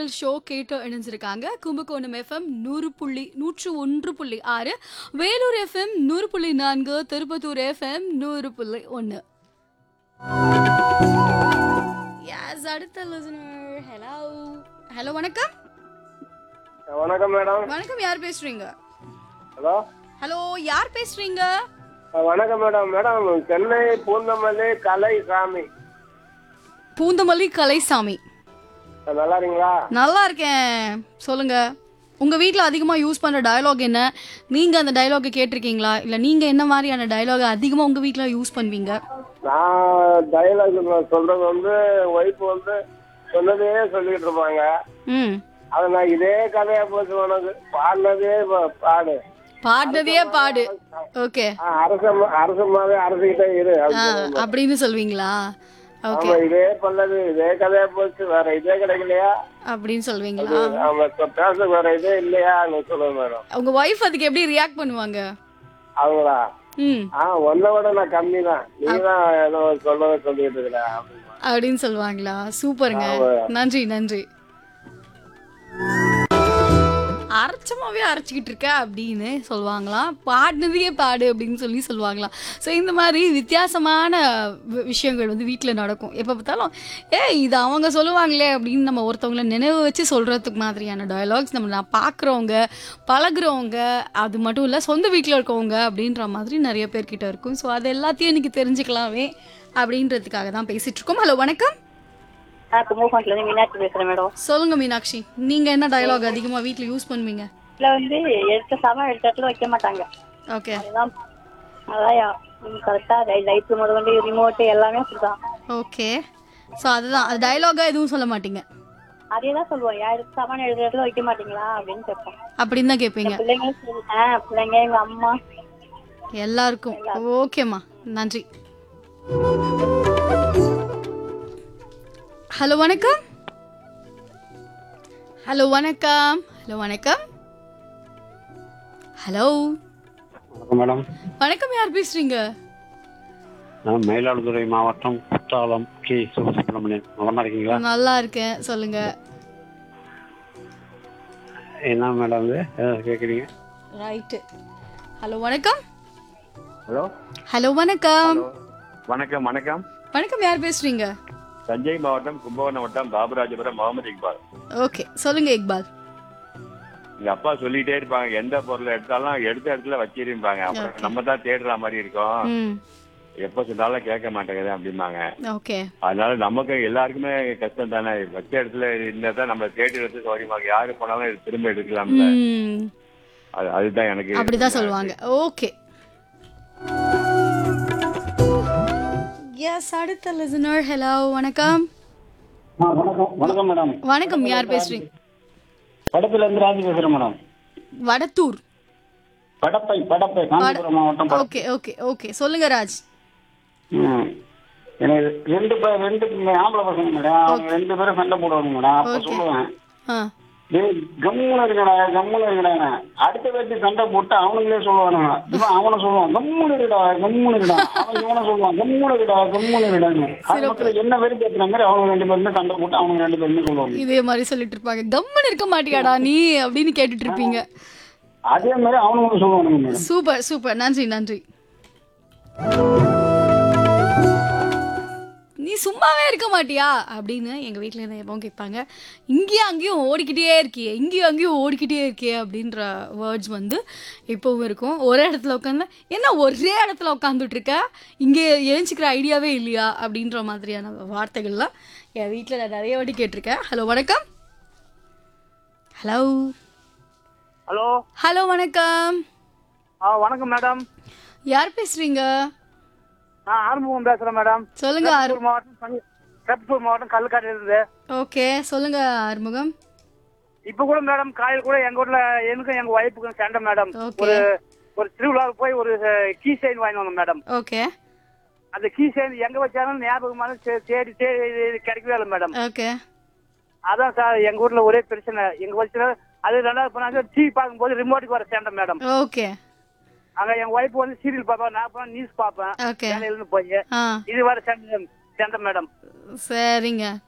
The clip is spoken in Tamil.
ஷோ கேட்டு இணைஞ்சிருக்காங்க கும்பகோணம் எஃப்எம் நூறு புள்ளி நூற்று ஒன்று புள்ளி ஆறு வேலூர் எஃப்எம் நூறு புள்ளி நான்கு திருப்பத்தூர் எஃப்எம் நூறு புள்ளி ஒன்று Yes, அடுத்த லிசனர் ஹலோ ஹலோ வணக்கம் வணக்கம் மேடம் வணக்கம் யார் பேசுறீங்க ஹலோ ஹலோ யார் பேசுறீங்க வணக்கம் மேடம் மேடம் சென்னை பூந்தமல்லி கலை சாமி பூந்தமல்லி கலைசாமி நல்லா இருக்கீங்களா நல்லா இருக்கேன் சொல்லுங்க உங்க வீட்ல அதிகமா யூஸ் பண்ற டயலாக் என்ன நீங்க அந்த டயலாக் கேட்டிருக்கீங்களா இல்ல நீங்க என்ன மாதிரியான டயலாக் அதிகமா உங்க வீட்ல யூஸ் பண்ணுவீங்க நான் டைலாக் சொல்றது வந்து ஒய்ஃப் வந்து சொன்னதே சொல்லிட்டு இருப்பாங்க ம் அது நான் இதே கதையா போச்சு உனக்கு பாடினதே பா- பாடு பாடினதே பாடு ஓகே ஆ, அரச அரசமாவே அரசுகிட்ட இரு அப்படி சொல்லுவாங்க. அப்படின்னு சொல்வீங்களா ஓகே ஆமா இதே பல்லது இதே கதையா போச்சு வேற இதே கிடைக்கலையா அப்படின்னு சொல்வீங்களா ஆமா இப்ப பேச வேற இதே இல்லையா சொல்லுங்க மேடம் உங்க ஒய்ஃப் அதுக்கு எப்படி ரியாக்ட் பண்ணுவாங்க அவங்களா ம் ஆ உன்னை விட நான் கம்மி தான் நீ தான் ஏதோ சொல்லவே சொல்லிட்டு இருக்கிற அப்படிமா அப்படின்னு சொல்லுவாங்களா சூப்பருங்க நன்றி நன்றி அரைச்சமாவே அரைச்சிக்கிட்டு இருக்க அப்படின்னு சொல்லுவாங்களாம் பாடினதையே பாடு அப்படின்னு சொல்லி சொல்லுவாங்களாம் ஸோ இந்த மாதிரி வித்தியாசமான வி- விஷயங்கள் வந்து வீட்டில் நடக்கும் எப்போ பார்த்தாலும் ஏய் இது அவங்க சொல்லுவாங்களே அப்படின்னு நம்ம ஒருத்தவங்கள நினைவு வச்சு சொல்கிறதுக்கு மாதிரியான டயலாக்ஸ் நம்ம நான் பார்க்குறவங்க பழகுறவங்க அது மட்டும் இல்லை சொந்த வீட்டில் இருக்கவங்க அப்படின்ற மாதிரி நிறைய பேர்கிட்ட இருக்கும் ஸோ அது எல்லாத்தையும் இன்னைக்கு தெரிஞ்சுக்கலாமே அப்படின்றதுக்காக தான் பேசிட்டு இருக்கோம் ஹலோ வணக்கம் நான் கும்பகோணத்துல இருந்து மீனாட்சி பேசுறேன் மேடம் சொல்லுங்க மீனாட்சி நீங்க என்ன டயலாக் அதிகமா வீட்ல யூஸ் பண்ணுவீங்க இதுல வந்து எடுத்த சாமான் எடுத்த இடத்துல வைக்க மாட்டாங்க ஓகே அதுதான் அதான் கரெக்டா லைட் முதல்ல ரிமோட் எல்லாமே அப்படிதான் ஓகே ஸோ அதுதான் அது டயலாகா எதுவும் சொல்ல மாட்டீங்க அதே தான் சொல்லுவோம் யா எடுத்த சாமான் எடுத்த இடத்துல வைக்க மாட்டீங்களா அப்படின்னு கேட்போம் அப்படின்னு தான் கேட்பீங்க பிள்ளைங்களும் சரி ஆ பிள்ளைங்க எங்க அம்மா எல்லாருக்கும் ஓகேம்மா நன்றி ஹலோ வணக்கம் ஹலோ வணக்கம் ஹலோ வணக்கம் ஹலோ வணக்கம் மேடம் வணக்கம் யார் பேசுறீங்க நான் மயிலாடுதுறை மாவட்டம் குற்றாலம் கே சுப்பிரமணியன் நலமா இருக்கீங்களா நல்லா இருக்கேன் சொல்லுங்க என்ன மேடம் இது ஏதாவது கேட்குறீங்க ரைட்டு ஹலோ வணக்கம் ஹலோ ஹலோ வணக்கம் வணக்கம் வணக்கம் வணக்கம் யார் பேசுறீங்க தஞ்சை மாவட்டம் கும்பகோணம் வட்டம் பாபுராஜபுரம் முகமது இக்பால் ஓகே சொல்லுங்க இக்பால் எங்க அப்பா சொல்லிட்டே இருப்பாங்க எந்த பொருளை எடுத்தாலும் எடுத்த இடத்துல வச்சிருப்பாங்க அப்புறம் நம்ம தான் தேடுற மாதிரி இருக்கும் ம் எப்ப சொன்னாலும் கேட்க மாட்டேங்குது அப்படிம்பாங்க ஓகே அதனால நமக்கு எல்லாருக்குமே கஷ்டம் தானே வச்ச இடத்துல இருந்தா தான் நம்ம தேடி எடுத்து சௌரியமா இருக்கு. யாரு போனாலும் இது திரும்ப எடுக்கலாம்ல ம் அது அதுதான் எனக்கு அப்படிதான் சொல்லுவாங்க ஓகே எஸ் அடுத்த லிசனர் ஹலோ வணக்கம் வணக்கம் வணக்கம் மேடம் வணக்கம் யார் பேசுறீங்க படத்துல இருந்து ராஜி பேசுறேன் மேடம் வடத்தூர் படப்பை படப்பை காஞ்சிபுரம் மாவட்டம் பட- ஓகே ஓகே ஓகே சொல்லுங்க ராஜ் ம். எனக்கு ரெண்டு பேர் ரெண்டு ஆம்பளை பசங்க மேடம் அவங்க ரெண்டு பேரும் சண்டை போடுவாங்க மேடம் அப்ப Okay. சொல்லுவேன் ஆ டேய் கம்முன்னு இருக்கடா கம்முன்னு இருக்கடா அடுத்த பேட்டி சண்டை போட்டு அவனுங்களே சொல்லுவானுங்க இவன் அவனை சொல்லுவான் கம்முன்னு இருக்கடா கம்முன்னு இருக்கடா அவன் இவனை சொல்லுவான் கம்முன்னு இருக்கடா கம்முன்னு இருக்கடான்னு அது மக்கள் என்ன வெறுப்பு ஏத்துற மாதிரி அவங்க ரெண்டு பேருமே சண்டை போட்டு அவங்க ரெண்டு பேருமே சொல்லுவாங்க இதே மாதிரி சொல்லிட்டு இருப்பாங்க கம்மன் இருக்க மாட்டியாடா நீ அப்படின்னு கேட்டுட்டு இருப்பீங்க அதே மாதிரி அவனுங்களும் சொல்லுவானுங்க மேடம் சூப்பர் சூப்பர் நன்றி நன்றி நீ சும்மாவே இருக்க மாட்டியா அப்படின்னு எங்கள் வீட்டில் இருந்து எப்பவும் கேட்பாங்க இங்கேயும் அங்கேயும் ஓடிக்கிட்டே இருக்கியே இங்கேயும் அங்கேயும் ஓடிக்கிட்டே இருக்கியே அப்படின்ற வேர்ட்ஸ் வந்து இப்போவும் இருக்கும் ஒரே இடத்துல உட்காந்து என்ன ஒரே இடத்துல உட்காந்துட்டு இருக்க இங்கே எழுச்சிக்கிற ஐடியாவே இல்லையா அப்படின்ற மாதிரியான வார்த்தைகள்லாம் என் வீட்டில் நான் நிறைய வாட்டி கேட்டிருக்கேன் ஹலோ வணக்கம் ஹலோ ஹலோ ஹலோ வணக்கம் ஆ வணக்கம் மேடம் யார் பேசுறீங்க நான் ஆறுமுகம் பேசுறேன் மேடம் சொல்லுங்க ஆறு மாவட்டம் திருப்பூர் மாவட்டம் கல்லுக்காடு இருந்து ஓகே சொல்லுங்க ஆறுமுகம் இப்ப கூட மேடம் காலையில் கூட எங்க ஊர்ல எனக்கும் எங்க ஒய்ஃபுக்கும் சண்டை மேடம் Okay. ஒரு ஒரு திருவிழாவுக்கு போய் ஒரு கீ செயின் வாங்கி வந்தோம் மேடம் ஓகே அந்த கீ செயின் எங்க வச்சாலும் ஞாபகமான தே- தேடி தேடி கிடைக்கவே இல்லை மேடம் ஓகே அதான் சார் எங்க ஊர்ல ஒரே பிரச்சனை எங்க வச்சு அது ரெண்டாவது பண்ணாங்க டிவி பார்க்கும்போது ரிமோட்டுக்கு வர சண்டை மேடம் ஓகே அங்க என் ஒய்ஃப் வந்து சீரியல் பார்ப்பேன் நான் போனா நியூஸ் பார்ப்பேன் ஓகே வேலையில இருந்து போய் ஆ இது வர சண்டை சண்டை மேடம் சரிங்க